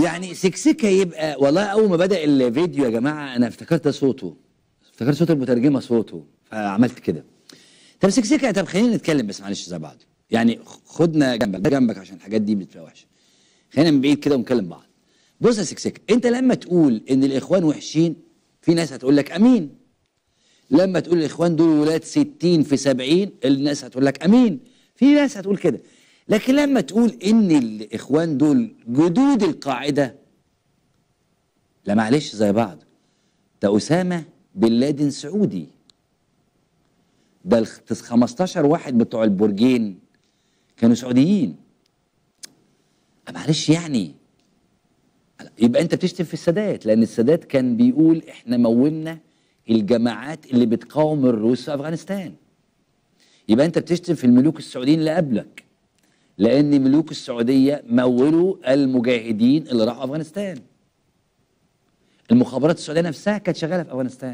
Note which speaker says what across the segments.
Speaker 1: يعني سكسكه يبقى والله اول ما بدا الفيديو يا جماعه انا افتكرت ده صوته افتكرت صوت المترجمه صوته فعملت كده طب سكسكه طب خلينا نتكلم بس معلش زي بعض يعني خدنا جنبك جنبك عشان الحاجات دي بتبقى وحشه خلينا من بعيد كده ونكلم بعض بص يا سكسكه انت لما تقول ان الاخوان وحشين في ناس هتقول لك امين لما تقول الاخوان دول ولاد 60 في 70 الناس هتقول لك امين في ناس هتقول كده لكن لما تقول ان الاخوان دول جدود القاعده لا معلش زي بعض ده اسامه بن لادن سعودي ده ال 15 واحد بتوع البرجين كانوا سعوديين معلش يعني يبقى انت بتشتم في السادات لان السادات كان بيقول احنا مولنا الجماعات اللي بتقاوم الروس في افغانستان يبقى انت بتشتم في الملوك السعوديين اللي قبلك لان ملوك السعوديه مولوا المجاهدين اللي راحوا افغانستان المخابرات السعوديه نفسها كانت شغاله في افغانستان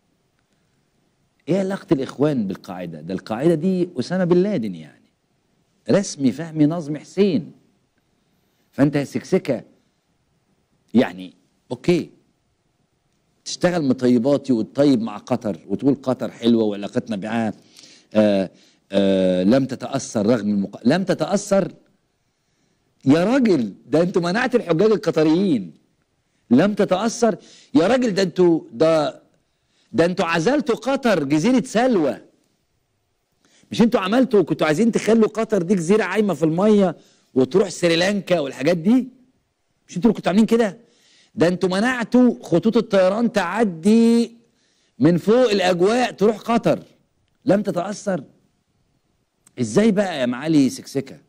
Speaker 1: ايه علاقه الاخوان بالقاعده ده القاعده دي اسامه بن لادن يعني رسمي فهمي نظم حسين فانت يا سكسكه يعني اوكي تشتغل مطيباتي وتطيب مع قطر وتقول قطر حلوه وعلاقتنا معاها آه آه لم تتاثر رغم المق... لم تتاثر يا راجل ده انتوا منعت الحجاج القطريين لم تتاثر يا راجل ده انتوا ده ده انتوا عزلتوا قطر جزيره سلوى مش انتوا عملتوا كنتوا عايزين تخلوا قطر دي جزيره عايمه في الميه وتروح سريلانكا والحاجات دي مش انتوا اللي كنتوا عاملين كده ده انتوا منعتوا خطوط الطيران تعدي من فوق الاجواء تروح قطر لم تتاثر ازاي بقى يا معالي سكسكه